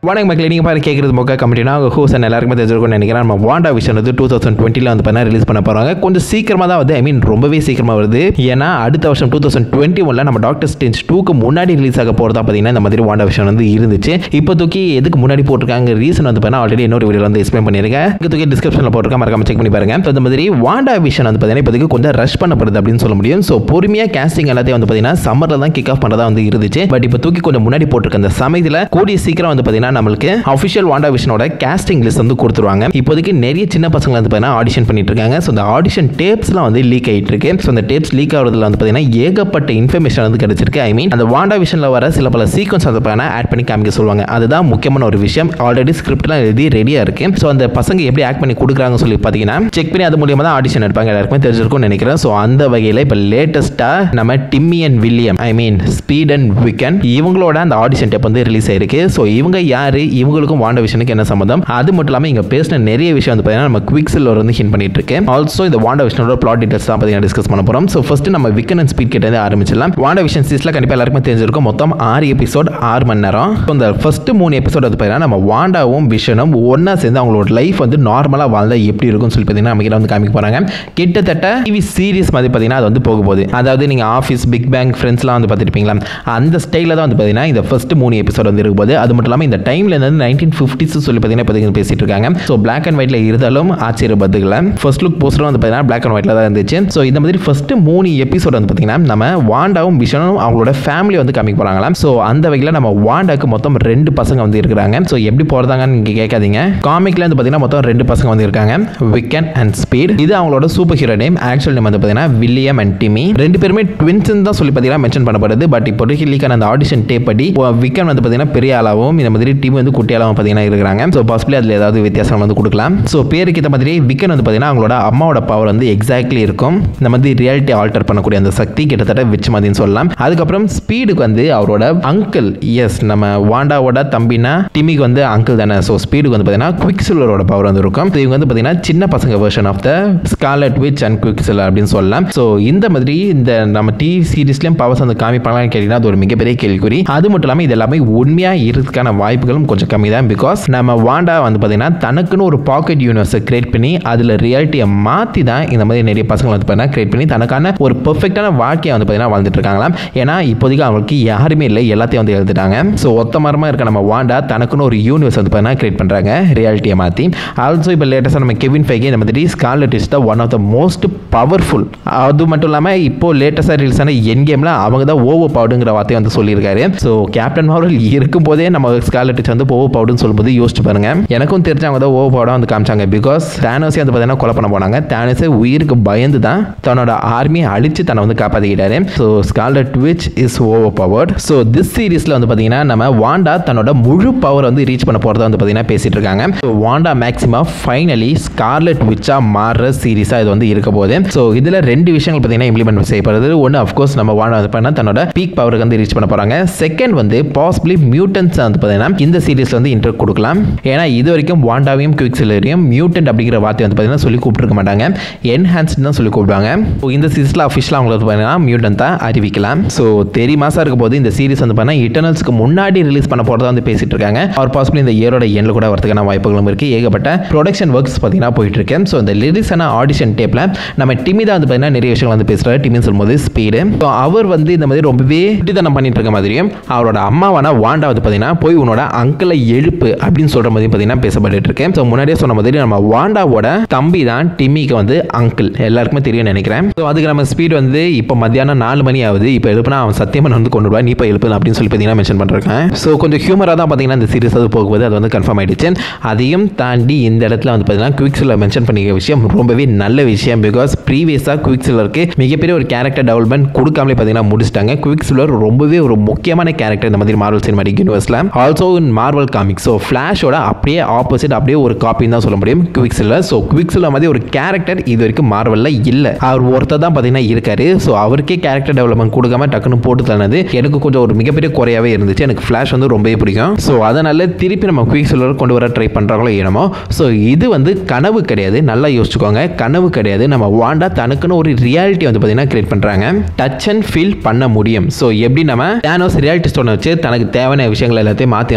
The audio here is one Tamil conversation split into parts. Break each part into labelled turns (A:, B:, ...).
A: வணக்கம் மக்களே நீங்கள் பாரு கேட்குறது மொக்க கமிட்டினா ஹூசன் எல்லாருக்குமே தெரிஞ்சிருக்கும்னு நினைக்கிறேன் நம்ம வாண்டா விஷன் வந்து டூ தௌசண்ட் டுவெண்ட்டியில் வந்து பார்த்தா ரிலீஸ் பண்ண போகிறாங்க கொஞ்சம் சீக்கிரமாக தான் வந்து ஐ மீன் ரொம்பவே சீக்கிரமாக வருது ஏன்னா அடுத்த வருஷம் டூ தௌசண்ட் டுவெண்ட்டி ஒனில் நம்ம டாக்டர் ஸ்டேஞ்ச் டூக்கு முன்னாடி ரிலீஸ் ஆக போகிறதா பார்த்தீங்கன்னா இந்த மாதிரி வாண்டா விஷன் வந்து இருந்துச்சு இப்போ தூக்கி எதுக்கு முன்னாடி போட்டிருக்காங்க ரீசன் வந்து பார்த்தீங்கன்னா ஆல்ரெடி இன்னொரு வீடியோ வந்து எக்ஸ்பிளைன் பண்ணியிருக்கேன் இங்கே தூக்கி டிஸ்கிரிப்ஷனில் போட்டிருக்கேன் மறக்காம செக் பண்ணி பாருங்க So, இந்த மாதிரி வாண்டா விஷன் வந்து பார்த்தீங்கன்னா இப்போதைக்கு கொஞ்சம் ரஷ் பண்ணப்படுது அப்படின்னு சொல்ல முடியும் ஸோ பொறுமையாக கேஸ்டிங் எல்லாத்தையும் வந்து பார்த்தீங்கன்னா சம்மரில் தான் கிக் ஆஃப் பண்ணுறதா வந்து இருந்துச்சு பட் இப்போ தூக்கி கொஞ்சம் முன்னாடி போட்டிருக்க அந்த சமயத்தில் கூடிய சீக்கிரம் வந்து பார்த்தீங்கன்னா நம்மளுக்கு அஃபிஷியல் வாண்டா விஷனோட கேஸ்டிங் லிஸ்ட் வந்து கொடுத்துருவாங்க இப்போதைக்கு நிறைய சின்ன பசங்க வந்து பார்த்தீங்கன்னா ஆடிஷன் பண்ணிட்டு இருக்காங்க ஸோ இந்த ஆடிஷன் டேப்ஸ்லாம் வந்து லீக் ஆகிட்டு இருக்கு ஸோ அந்த டேப்ஸ் லீக் ஆகிறதுல வந்து பார்த்தீங்கன்னா ஏகப்பட்ட இன்ஃபர்மேஷன் வந்து கிடைச்சிருக்கு ஐ மீன் அந்த வாண்டா விஷனில் வர சில பல சீக்வன்ஸ் வந்து பார்த்தீங்கன்னா ஆட் பண்ணி காமிக்க சொல்லுவாங்க அதுதான் முக்கியமான ஒரு விஷயம் ஆல்ரெடி ஸ்கிரிப்ட்லாம் எழுதி ரெடியாக இருக்கு ஸோ அந்த பசங்க எப்படி ஆக்ட் பண்ணி கொடுக்குறாங்கன்னு சொல்லி பார்த்தீங்கன்னா செக் பண்ணி அது மூலியமாக தான் ஆடிஷன் எடுப்பாங்க எல்லாருக்குமே தெரிஞ்சிருக்கும்னு நினைக்கிறேன் ஸோ அந்த வகையில் இப்போ லேட்டஸ்ட்டாக நம்ம Timmy and William I mean Speed and Wiccan இவங்களோட அந்த ஆடிஷன் டேப் வந்து ரிலீஸ் ஆயிருக்கு ஸோ இவங்க யாரு இவங்களுக்கும் வாண்ட விஷனுக்கு என்ன சம்மந்தம் அது மட்டும் இல்லாமல் இங்கே பேசின நிறைய விஷயம் வந்து பார்த்தீங்கன்னா நம்ம குவிக்ஸில் வந்து ஹின் பண்ணிட்டு இருக்கு ஆல்சோ இந்த வாண்ட விஷனோட பிளாட் டீட்டெயில்ஸ் தான் பார்த்தீங்கன்னா டிஸ்கஸ் பண்ண போகிறோம் ஸோ ஃபர்ஸ்ட் நம்ம விக்கன் அண்ட் ஸ்பீட் கிட்ட இருந்து ஆரம்பிச்சிடலாம் வாண்ட விஷன் சீஸ்ல கண்டிப்பாக எல்லாருக்குமே தெரிஞ்சிருக்கும் மொத்தம் ஆறு எபிசோட் ஆறு மணி நேரம் So, இந்த ஃபர்ஸ்ட் மூணு எபிசோட் வந்து பார்த்தீங்கன்னா நம்ம வாண்டாவும் விஷனும் ஒன்றா சேர்ந்து அவங்களோட லைஃப் வந்து நார்மலாக வாழ்ந்தா எப்படி இருக்கும்னு சொல்லி பார்த்தீங்கன்னா நம்ம கிட்ட வந்து காமிக்க போகிறாங்க கிட்டத்தட்ட டிவி சீரிஸ் மாதிரி பார்த்தீங்கன்னா அது வந்து போக போகுது அதாவது நீங்கள் ஆஃபீஸ் பிக் பேங் ஃப்ரெண்ட்ஸ்லாம் வந்து பார்த்துருப்பீங்களா அந்த ஸ்டைலில் தான் வந்து பார்த்தீங்கன்னா இந்த ஃபர்ஸ்ட் மூணு எபிசோட் வந்து இருக்கும் போது அது மட்டும் இல்லாமல் இந்த டைமில் இருந்து நைன்டீன் ஃபிஃப்டிஸ் சொல்லி பார்த்தீங்கன்னா இப்போதைக்கு பேசிட்டு இருக்காங்க ஸோ பிளாக் அண்ட் ஒயிட்டில் இருந்தாலும் ஆச்சரியப்பதுக்கல ஃபர்ஸ்ட் லுக் போஸ்டரும் வந்து பார்த்தீங்கன்னா பிளாக் அண்ட் ஒயிட்டில் தான் இருந்துச்சு ஸோ இந்த மாதிரி ஃபர்ஸ்ட் மூணு எபிசோட் வந்து பார்த்தீங்கன்னா நம்ம வாண்டாவும் விஷனும் அவங்களோட ஃபேமிலி வந்து காமிக்க போகிறாங்களாம் ஸோ அந்த வகையில் நம்ம வாண்டாக்கு மொத்தம் ரெண்டு பசங்க வந்து இருக்கிறாங்க ஸோ எப்படி போகிறதாங்கன்னு நீங்கள் கேட்காதீங்க காமிக்ல வந்து பார்த்தீங்கன்னா மொத்தம் ரெண்டு பசங்க வந்து இருக்காங்க விக்கன் அண்ட் ஸ்பீட் இது அவங்களோட super hero name actual name வந்து பார்த்தீங்கன்னா வில்லியம் அண்ட் டிமி ரெண்டு பேருமே ட்வின்ஸ் தான் சொல்லி பார்த்தீங்கன்னா மென்ஷன் பண்ணப்படுது பட் இப்போ லீக்கான அந்த ஆடிஷன் டேப் படி விக்கன் வந்து பார்த்தீங்கன்னா பெரிய ஆளாகவும் இந்த மாதிரி டீம் வந்து குட்டியாளாகவும் பார்த்தீங்கன்னா இருக்கிறாங்க ஸோ பாசிபிளி அதில் ஏதாவது வித்தியாசம் வந்து கொடுக்கலாம் ஸோ பேருக்கு ஏற்ற மாதிரி விக்கன் வந்து பார்த்தீங்கன்னா அவங்களோட அம்மாவோட பவர் வந்து எக்ஸாக்ட்லி இருக்கும் இந்த மாதிரி ரியாலிட்டி ஆல்டர் பண்ணக்கூடிய அந்த சக்தி கிட்டத்தட்ட விச் மாதிரின்னு சொல்லலாம் அதுக்கப்புறம் ஸ்பீடுக்கு வந்து அவரோட அங்கிள் எஸ் நம்ம வாண்டாவோட தம்பினா டிமிக்கு வந்து அங்கிள் தானே ஸோ ஸ்பீடுக்கு வந்து பார்த்தீங்கன்னா குவிக் சில்லரோட பவர் வந்து இருக்கும் So, இவங்க வந்து பார்த்தீங்கன்னா சின்ன பசங்க version of the Scarlet Witch and Quicksilver அப்படின்னு சொல்லலாம் ஸோ இந்த மாதிரி இந்த நம்ம டிவி சீரிஸ்லேயும் பவர்ஸ் வந்து காமிப்பாங்களான்னு கேட்டிங்கன்னா அது ஒரு மிகப்பெரிய கேள்விக்குறி அது மட்டும் இல்லாமல் இது எல்லாமே உண்மையாக இருக்கிறதுக்கான வாய்ப்புகளும் கொஞ்சம் கம்மி தான் பிகாஸ் நம்ம வாண்டா வந்து பார்த்தீங்கன்னா தனக்குன்னு ஒரு பாக்கெட் யூனிவர்ஸை கிரியேட் பண்ணி அதில் ரியாலிட்டியை மாற்றி தான் இந்த மாதிரி நிறைய பசங்க வந்து பார்த்தீங்கன்னா கிரியேட் பண்ணி தனக்கான ஒரு பெர்ஃபெக்டான வாழ்க்கையை வந்து பார்த்தீங்கன்னா வாழ்ந்துட்டு இருக்காங்களாம் ஏன்னா இப்போதைக்கு அவங்களுக்கு யாருமே இல்லை எல்லாத்தையும் வந்து எழுதிட்டாங்க ஸோ ஒத்த மரமாக இருக்க நம்ம வாண்டா தனக்குன்னு ஒரு யூனிவர்ஸ் வந்து பார்த்தீங்கன்னா கிரியேட் பண்ணுறாங்க ரியாலிட்டியை மாற்றி ஆல்சோ இப்போ லேட்டஸ்ட்டாக நம்ம கெவின் ஃபைகே இந்த மாதிரி Scarlet is the one of the most powerful அது மட்டும் இல்லாமல் இப்போ லேட்டஸ்ட்டாக ரிலீஸ் ஆன என் கேமில் அவங்க தான் ஓவோ பவுடுங்கிற வார்த்தையை வந்து சொல்லியிருக்காரு ஸோ கேப்டன் மார்வல் இருக்கும் போதே நம்ம ஸ்கார்லட் இஸ் வந்து ஓவோ பவுடுன்னு சொல்லும்போது யோசிச்சு பாருங்க எனக்கும் தெரிஞ்சு அவங்க தான் ஓவோ பவுடாக வந்து காமிச்சாங்க பிகாஸ் தேனோஸே வந்து பார்த்தீங்கன்னா கொலை பண்ண போனாங்க தேனோஸே உயிருக்கு பயந்து தான் தன்னோட ஆர்மியை அழிச்சு தன்னை வந்து காப்பாற்றிக்கிட்டாரு so Scarlet Witch is overpowered so this சீரீஸில் வந்து பார்த்தீங்கன்னா நம்ம வாண்டா தன்னோட முழு பவர் வந்து ரீச் பண்ண போகிறத வந்து பார்த்தீங்கன்னா பேசிட்டு இருக்காங்க so Wanda maximum finally Scarlet விச்சா மாறுற சீரீஸாக இது வந்து இருக்க போகுது ஸோ இதில் ரெண்டு விஷயங்கள் பார்த்தீங்கன்னா இம்ப்ளிமெண்ட் செய்யப்படுது ஒன்று அஃப்கோர்ஸ் நம்ம வாண்டா வந்து பண்ணால் தன்னோட பீக் பவருக்கு வந்து ரீச் பண்ண போகிறாங்க செகண்ட் வந்து பாசிபிளி மியூட்டன்ஸ் வந்து பார்த்தீங்கன்னா இந்த சீரீஸில் வந்து இன்டர் கொடுக்கலாம் ஏன்னா இது வரைக்கும் வாண்டாவையும் குவிக் சிலரையும் மியூட்டன்ட் அப்படிங்கிற வார்த்தை வந்து பார்த்தீங்கன்னா சொல்லி கூப்பிட்டுருக்க மாட்டாங்க என்ஹான்ஸ்ட் தான் சொல்லி கூப்பிடுவாங்க ஸோ இந்த சீரீஸில் அஃபிஷியலாக அவங்களுக்கு வந்து பார்த்தீங்கன்னா மியூட்டன் தான் அறிவிக்கலாம் ஸோ தெரி மாதம் இருக்க போது இந்த சீரிஸ் வந்து பார்த்தீங்கன்னா இட்டர்னல்ஸ்க்கு முன்னாடி ரிலீஸ் பண்ண போகிறதா வந்து பேசிட்டு இருக்காங்க அவர் பாசிபிள் இந்த இயரோட எண்ணில் கூட வரதுக்கான வாய்ப்புகளும் இருக்குது ஏகப்பட்ட ப்ரொடக்ஷன் ஒர்க்ஸ் பார்த்தீங்கன்னா போயிட்டு இருக்கு ஸோ இந்த ரிலீஸ் ஆன ஆடிஷன் டேப்பில் நம்ம டிமி தான் வந்து பார்த்தீங்கன்னா நிறைய விஷயங்கள் வந்து பேசுகிறாரு டிமின்னு சொல்லும்போது ஸ்பீடு ஸோ அவர் வந்து இந்த மாதிரி ரொம்பவே குட்டித்தனம் பண்ணிட்டு இருக்க மாதிரியும் அவரோட அம்மாவான வாண்டா வந்து பார்த்தீங்கன்னா போய் உன்னோட அங்கிளை எழுப்பு அப்படின்னு சொல்கிற மாதிரி பார்த்தீங்கன்னா பேசப்பட்டு இருக்கு ஸோ முன்னாடியே சொன்ன மாதிரி நம்ம வாண்டாவோட தம்பி தான் டிமிக்கு வந்து அங்கிள் எல்லாருக்குமே தெரியும் நினைக்கிறேன் ஸோ அதுக்கு நம்ம ஸ்பீட் வந்து இப்போ மத்தியானம் நாலு மணி ஆகுது இப்போ எழுப்புனா அவன் சத்தியமன் வந்து கொண்டு வா நீ இப்போ எழுப்பு அப்படின்னு சொல்லி பார்த்தீங்கன்னா மென்ஷன் பண்ணிருக்கேன் ஸோ கொஞ்சம் ஹியூமராக தான் பார்த்தீங்கன்னா இந்த சீரிஸ் அது போகும்போது அது வந்து கன்ஃபார்ம் ஆயிடுச்சு அதையும் தாண்டி இந்த இடத்துல வந்து பார்த்தீங்கன்னா குவிக்ஸில் மென்ஷன் பண்ணிக்க விஷயம் ரொம்பவே நல்ல விஷயம் பிகாஸ் ப்ரீவியஸாக குவிக்ஸிலருக்கு மிகப்பெரிய ஒரு கேரக்டர் டெவலப்மெண்ட் கொடுக்காமலே பார்த்தீங்கன்னா முடிச்சிட்டாங்க குவிக்ஸிலர் ரொம்பவே ஒரு முக்கியமான கேரக்டர் இந்த மாதிரி மார்வல் சினிமாட்டிக் யூனிவர்ஸில் also in Marvel comic so ஃப்ளாஷோட அப்படியே ஆப்போசிட் அப்படியே ஒரு காப்பின்னு தான் சொல்ல முடியும் குவிக்ஸில் ஸோ குவிக்ஸில் மாதிரி ஒரு கேரக்டர் இது வரைக்கும் மார்வலில் இல்லை அவர் ஒருத்தர் தான் பார்த்தீங்கன்னா இருக்காரு ஸோ அவருக்கே கேரக்டர் டெவலப்மெண்ட் கொடுக்காம டக்குன்னு போட்டு தந்தது எனக்கு கொஞ்சம் ஒரு மிகப்பெரிய குறையாவே இருந்துச்சு எனக்கு ஃப்ளாஷ் வந்து ரொம்பவே பிடிக்கும் ஸோ அதனால திருப்பி நம்ம குவிக் சிலர் கொண்டு வர ட்ரை பண்ணுறாங்களோ என்னமோ ஸோ இது வந்து கனவு கிடையாது நல்லா யோசிச்சுக்கோங்க கனவு கிடையாது நம்ம வாண்டா தனக்குன்னு ஒரு ரியாலிட்டி வந்து பார்த்தீங்கன்னா கிரியேட் பண்ணுறாங்க டச் அண்ட் ஃபீல் பண்ண முடியும் ஸோ எப்படி நம்ம டேனோஸ் ரியாலிட்டி ஸ்டோனை வச்சு தனக்கு தேவையான விஷயங்கள் எல்லாத்தையும் மாற்றி வந்து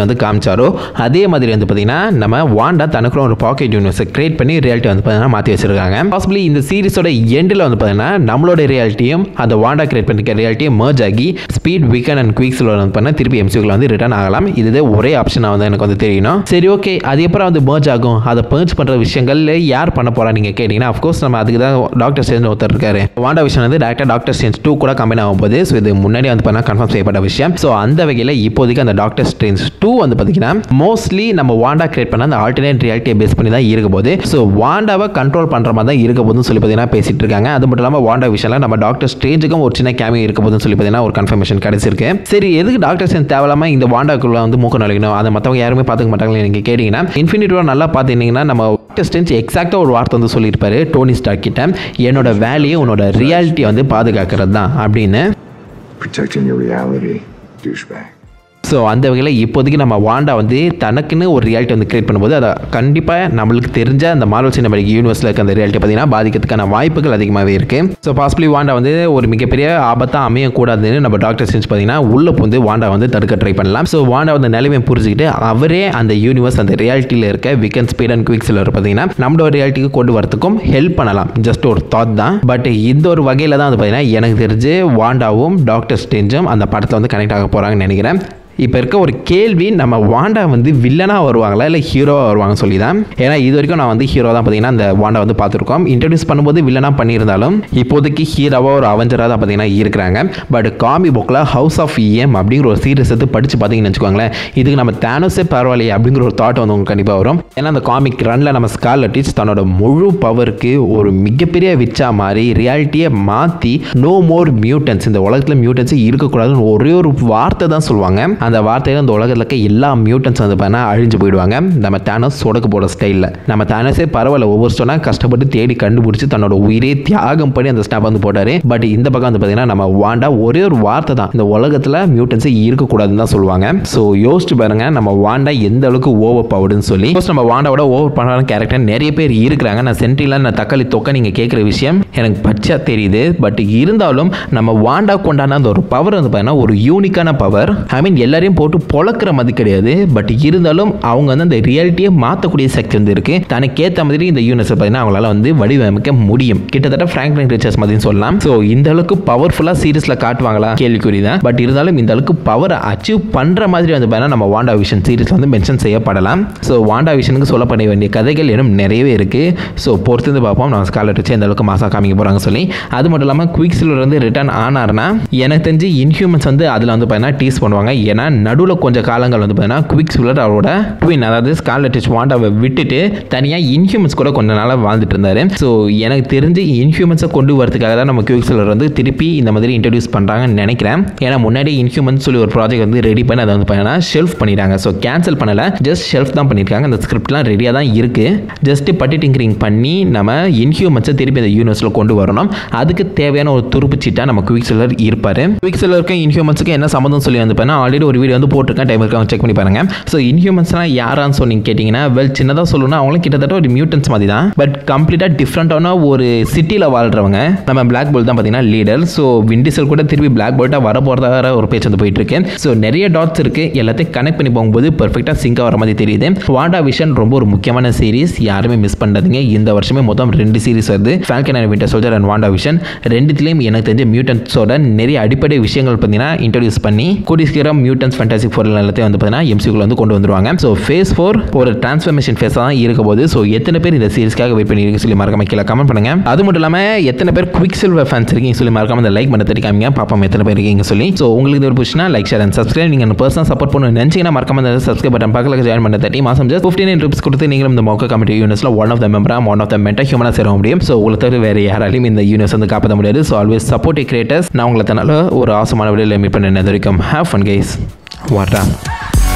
A: வந்து காமிச்சாரோ அதே மாதிரி வந்து பார்த்தீங்கன்னா நம்ம வாண்டா தனக்குள்ள ஒரு பாக்கெட் யூனிவர்ஸை கிரியேட் பண்ணி ரியாலிட்டி வந்து பார்த்தீங்கன்னா மாற்றி வச்சிருக்காங்க பாசிபிளி இந்த சீரிஸோட எண்டில் வந்து பார்த்தீங்கன்னா நம்மளோட ரியாலிட்டியும் அந்த வாண்டா கிரியேட் பண்ணிருக்க ரியாலிட்டியும் merge ஆகி ஸ்பீட் வீக்கன் அண்ட் குயிக்ஸில் வந்து பண்ண திருப்பி எம்சியூக்கில் வந்து ரிட்டர்ன் ஆகலாம் இதுதான் ஒரே ஆப்ஷனாக வந்து எனக்கு வந்து தெரியணும் சரி ஓகே அது எப்பறம் வந்து merge ஆகும் அதை merge பண்ணுற விஷயங்கள் யார் பண்ண போகிறா நீங்கள் கேட்டிங்கன்னா அஃப்கோர்ஸ் நம்ம அதுக்கு தான் டாக்டர் ஸ்டேஞ்ச் ஒருத்தர் இருக்காரு வாண்டா விஷயம் வந்து டேரக்டாக டாக்டர் ஸ்டேஞ்ச் டூ கூட கம்பைன் ஆகும் போது ஸோ இது முன்னாடி வந்து பண்ணால் கன்ஃபார்ம் செய்யப்பட்ட விஷயம் ஸோ அந்த வகையில் இப்போதைக்கு அந்த டாக்டர் ஸ்ட்ரேஞ்ச் டூ வந்து பார்த்தீங்கன்னா மோஸ்ட்லி நம்ம வாண்டா கிரியேட் பண்ண அந்த ஆல்டர்னேட் ரியாலிட்டியை பேஸ் பண்ணி தான் இருக்க போது ஸோ வாண்டாவை கண்ட்ரோல் பண்ணுற மாதிரி தான் இருக்க போதுன்னு சொல்லி பார்த்தீங்கன்னா பேசிட்டு இருக்காங்க அது மட்டும் இல்லாமல் வாண்டா விஷயம்ல நம்ம டாக்டர் ஸ்ட்ரேஞ்சுக்கும் ஒரு சின்ன கேமியோ இருக்க போதுன்னு சொல்லி பார்த்தீங்கன்னா ஒரு கன்ஃபர்மேஷன் கிடைச்சிருக்கு சரி எதுக்கு டாக்டர் ஸ்ட்ரேஞ்ச் தேவையில்லாம இந்த வாண்டாக்குள்ள வந்து மூக்க நுழைக்கணும் அதை மற்றவங்க யாருமே பார்த்துக்க மாட்டாங்களே நீங்கள் கேட்டிங்கன்னா இன்ஃபினிட்டி நல்லா பார்த்தீங்கன்னா நம்ம டாக்டர் ஸ்ட்ரேஞ்ச் எக்ஸாக்டாக ஒரு வார்த்தை வந்து சொல்லியிருப்பாரு டோனி ஸ்டாக் கிட்ட என்னோட வேலையை உன்னோட ரியாலிட்டியை வந்து பாதுகாக்கிறது தான் அப்படின்னு
B: Protecting your reality, douchebag.
A: So அந்த வகையில் இப்போதைக்கு நம்ம வாண்டா வந்து தனக்குன்னு ஒரு ரியாலிட்டி வந்து கிரியேட் பண்ணும்போது அதை கண்டிப்பாக நம்மளுக்கு தெரிஞ்ச அந்த மார்வல் சினிமாட்டிக் யூனிவர்ஸில் இருக்க அந்த ரியாலிட்டி பார்த்தீங்கன்னா பாதிக்கிறதுக்கான வாய்ப்புகள் அதிகமாகவே இருக்குது ஸோ பாசிபிளி வாண்டா வந்து ஒரு மிகப்பெரிய ஆபத்தாக அமையக்கூடாதுன்னு நம்ம டாக்டர் செஞ்சு பார்த்தீங்கன்னா உள்ள வந்து வாண்டா வந்து தடுக்க ட்ரை பண்ணலாம் ஸோ வாண்டா வந்து நிலைமையை புரிஞ்சுக்கிட்டு அவரே அந்த யூனிவர்ஸ் அந்த ரியாலிட்டியில் இருக்க விக்கன் ஸ்பீட் அண்ட் குவிக்ஸில் பார்த்தீங்கன்னா நம்மளோட ரியாலிட்டிக்கு கொண்டு வரதுக்கும் ஹெல்ப் பண்ணலாம் ஜஸ்ட் ஒரு தாட் தான் பட் இந்த ஒரு வகையில் தான் வந்து பார்த்தீங்கன்னா எனக்கு தெரிஞ்சு வாண்டாவும் டாக்டர் ஸ்டேஞ்சும் அந்த படத்தில் வந்து கனெக்ட் ஆக போகிறாங்கன்னு நினைக்கிறேன் இப்போ இருக்க ஒரு கேள்வி நம்ம வாண்டா வந்து வில்லனாக வருவாங்களா இல்லை ஹீரோவாக வருவாங்கன்னு சொல்லி தான் ஏன்னா இது வரைக்கும் நான் வந்து ஹீரோ தான் பார்த்தீங்கன்னா அந்த வாண்டா வந்து பார்த்துருக்கோம் இன்ட்ரடியூஸ் பண்ணும்போது வில்லனாக பண்ணியிருந்தாலும் இப்போதைக்கு ஹீரோவாக ஒரு அவஞ்சராக தான் பார்த்தீங்கன்னா இருக்கிறாங்க பட் காமி புக்கில் ஹவுஸ் ஆஃப் இஎம் அப்படிங்கிற ஒரு சீரிஸ் எடுத்து படித்து பார்த்தீங்கன்னு வச்சுக்கோங்களேன் இதுக்கு நம்ம தேனோஸே பரவாயில்லையே அப்படிங்கிற ஒரு தாட் வந்து உங்களுக்கு கண்டிப்பாக வரும் ஏன்னா அந்த காமிக் ரனில் நம்ம ஸ்கார்லட் டீச் தன்னோட முழு பவருக்கு ஒரு மிகப்பெரிய விச்சா மாதிரி ரியாலிட்டியை மாற்றி நோ மோர் மியூட்டன்ஸ் இந்த உலகத்தில் மியூட்டன்ஸ் இருக்கக்கூடாதுன்னு ஒரே ஒரு வார்த்தை தான் சொல்லுவாங்க அந்த வார்த்தையில் இந்த உலகத்தில் இருக்க எல்லா மியூட்டன்ஸ் வந்து பார்த்தீங்கன்னா அழிஞ்சு போயிடுவாங்க நம்ம தேனோஸ் சொடக்கு போட ஸ்டைலில் நம்ம தேனோஸே பரவாயில்ல ஒவ்வொரு ஸ்டோனாக கஷ்டப்பட்டு தேடி கண்டுபிடிச்சி தன்னோட உயிரே தியாகம் பண்ணி அந்த ஸ்டாப் வந்து போட்டார் பட் இந்த பக்கம் வந்து பார்த்தீங்கன்னா நம்ம வாண்டா ஒரே ஒரு வார்த்தை தான் இந்த உலகத்தில் மியூட்டன்ஸே இருக்கக்கூடாதுன்னு தான் சொல்லுவாங்க ஸோ யோசிச்சு பாருங்க நம்ம வாண்டா எந்த அளவுக்கு ஓவர் பவர்டுன்னு சொல்லி Suppose நம்ம வாண்டாவோட ஓவர் பவரான கேரக்டர் நிறைய பேர் இருக்கிறாங்க நான் சென்ட்ரியில் நான் தக்காளி தொக்க நீங்கள் கேட்குற விஷயம் எனக்கு பச்சா தெரியுது பட் இருந்தாலும் நம்ம வாண்டா கொண்டான அந்த ஒரு பவர் வந்து பார்த்தீங்கன்னா ஒரு யூனிக்கான பவர் ஐ மீன் எல்லாரையும் போட்டு பொழக்கிற மாதிரி கிடையாது பட் இருந்தாலும் அவங்க வந்து அந்த ரியாலிட்டியை மாற்றக்கூடிய சக்தி வந்து இருக்கு தனக்கு ஏற்ற மாதிரி இந்த யூனிவர்ஸை பார்த்தீங்கன்னா அவங்களால வந்து வடிவமைக்க முடியும் கிட்டத்தட்ட ஃப்ராங்க்லின் ரிச்சர்ஸ் மாதிரின்னு சொல்லலாம் ஸோ இந்த அளவுக்கு பவர்ஃபுல்லாக சீரிஸில் காட்டுவாங்களா கேள்விக்குறி தான் பட் இருந்தாலும் இந்த அளவுக்கு பவரை அச்சீவ் பண்ணுற மாதிரி வந்து பார்த்தீங்கன்னா நம்ம வாண்டா விஷன் சீரிஸில் வந்து மென்ஷன் செய்யப்படலாம் ஸோ வாண்டா விஷனுக்கு சொல்லப்பட வேண்டிய கதைகள் இன்னும் நிறையவே இருக்குது ஸோ பொறுத்து வந்து பார்ப்போம் நம்ம ஸ்காலர் வச்சு எந்த அளவுக்கு மாசாக காமிக்க போகிறாங்க சொல்லி அது மட்டும் இல்லாமல் குவிக்ஸில் வந்து ரிட்டர்ன் ஆனார்னா எனக்கு தெரிஞ்சு இன்ஹியூமன்ஸ் வந்து அதில் வந்து பார்த்தீங்கன்னா டீஸ் பண்ணுவாங்க ஏன்னா நடுவில் கொஞ்சம் காலங்கள் வந்து பார்த்தீங்கன்னா குவிக் சிலர் அவரோட ட்வின் அதாவது ஸ்கார்லெட் வாண்டாவை விட்டுட்டு தனியாக இன்ஹியூமன்ஸ் கூட கொஞ்ச நாளாக வாழ்ந்துட்டு இருந்தாரு ஸோ எனக்கு தெரிஞ்சு இன்ஹியூமன்ஸை கொண்டு வரதுக்காக தான் நம்ம குவிக் சிலர் வந்து திருப்பி இந்த மாதிரி இன்ட்ரடியூஸ் பண்ணுறாங்கன்னு நினைக்கிறேன் ஏன்னா முன்னாடி இன்ஹியூமன்ஸ் சொல்லி ஒரு ப்ராஜெக்ட் வந்து ரெடி பண்ணி அதை வந்து பார்த்தீங்கன்னா ஷெல்ஃப் பண்ணிட்டாங்க ஸோ கேன்சல் பண்ணல ஜஸ்ட் ஷெல்ஃப் தான் பண்ணியிருக்காங்க அந்த ஸ்கிரிப்ட்லாம் ரெடியாக தான் இருக்குது ஜஸ்ட் பட்டி டிங்கரிங் பண்ணி நம்ம இன்ஹியூமன்ஸை திருப்பி அந்த யூனிவர்ஸில் கொண்டு வரணும் அதுக்கு தேவையான ஒரு துருப்பு சீட்டாக நம்ம குவிக் சிலர் இருப்பார் குவிக் சிலருக்கு இன்ஹியூமன்ஸுக்கு என்ன சம்மந்தம் சொல்லி வந்து பார்த்தீங்கன்னா ஆல்ரெடி ஒரு வீடியோ வந்து போட்டிருக்கேன் டைம் இருக்காங்க செக் பண்ணி பாருங்க ஸோ இன்ஹியூமன்ஸ்லாம் யாரான்னு சொல்லி கேட்டிங்கன்னா வெல் சின்னதாக சொல்லணும்னா அவங்களும் கிட்டத்தட்ட ஒரு மியூட்டன்ஸ் மாதிரி தான் பட் கம்ப்ளீட்டாக டிஃப்ரெண்ட்டான ஒரு சிட்டியில் வாழ்கிறவங்க நம்ம பிளாக் போல்ட் தான் பார்த்தீங்கன்னா லீடர் ஸோ விண்டிசல் கூட திருப்பி பிளாக் போல்ட்டாக வர போகிறதா ஒரு பேச்சு வந்து போயிட்டு இருக்கு ஸோ நிறைய டாட்ஸ் இருக்குது எல்லாத்தையும் கனெக்ட் பண்ணி போகும்போது பெர்ஃபெக்டாக சிங்காக வர மாதிரி தெரியுது வாண்டா விஷன் ரொம்ப ஒரு முக்கியமான சீரிஸ் யாருமே மிஸ் பண்ணாதீங்க இந்த வருஷமே மொத்தம் ரெண்டு சீரிஸ் வருது Falcon and Winter Soldier and Wanda Vision ரெண்டுத்துலேயும் எனக்கு தெரிஞ்ச மியூட்டன்ஸோட நிறைய அடிப்படை விஷயங்கள் பார்த்தீங்கன்னா இன்ட்ரடியூஸ் பண்ணி கூடிய சீக்கிரம் மியூட்டன்ஸ் ஃபேண்டாசிக் ஃபோர் எல்லாத்தையும் வந்து பார்த்தீங்கன்னா எம்சிக்குள்ள வந்து கொண்டு வந்துருவாங்க ஸோ ஃபேஸ் ஃபோர் ஒரு டிரான்ஸ்ஃபர்மேஷன் ஃபேஸாக தான் இருக்க போது ஸோ எத்தனை பேர் இந்த சீரிஸ்க்காக வெயிட் பண்ணி சொல்லி மறக்காம கீழே கமெண்ட் பண்ணுங்க அது மட்டும் இல்லாமல் எத்தனை பேர் குவிக் சில்வர் ஃபேன்ஸ் இருக்கீங்க சொல்லி மறக்காம இந்த லைக் பண்ண தெரிவிக்காமீங்க பாப்போம் எத்தனை பேர் இருக்கீங்க சொல்லி ஸோ உங்களுக்கு இது ஒரு புஷ்னா லைக் ஷேர் அண்ட் சப்ஸ்கிரைப் நீங்கள் பர்சனல் சப்போர்ட் பண்ணணும் நினச்சிங்கன்னா மறக்காம இந்த சப்ஸ்கிரைப் பட்டன் பக்கத்தில் ஜாயின் பண்ண தட்டி மாதம் ஜஸ்ட் ஃபிஃப்டின் ருபீஸ் கொடுத்து நீங்களும் இந்த மொக்க கமிட்டி யூனிவர்ஸில் ஒன் ஆஃப் த மெம்பராக ஒன் ஆஃப் த மென்டல் ஹியூமனாக சேர முடியும் ஸோ உங்களை தவிர வேறு யாராலையும் இந்த யூனிவர்ஸ் வந்து காப்பாற்ற முடியாது ஸோ ஆல்வேஸ் சப்போர்ட் கிரியேட்டர்ஸ் நான் உங்களை தன்னால ஒரு ஆசமான விடையில் மீட் பண்ண வரைக்கும் ஹேவ் ஃபன் கைஸ் வாட்டா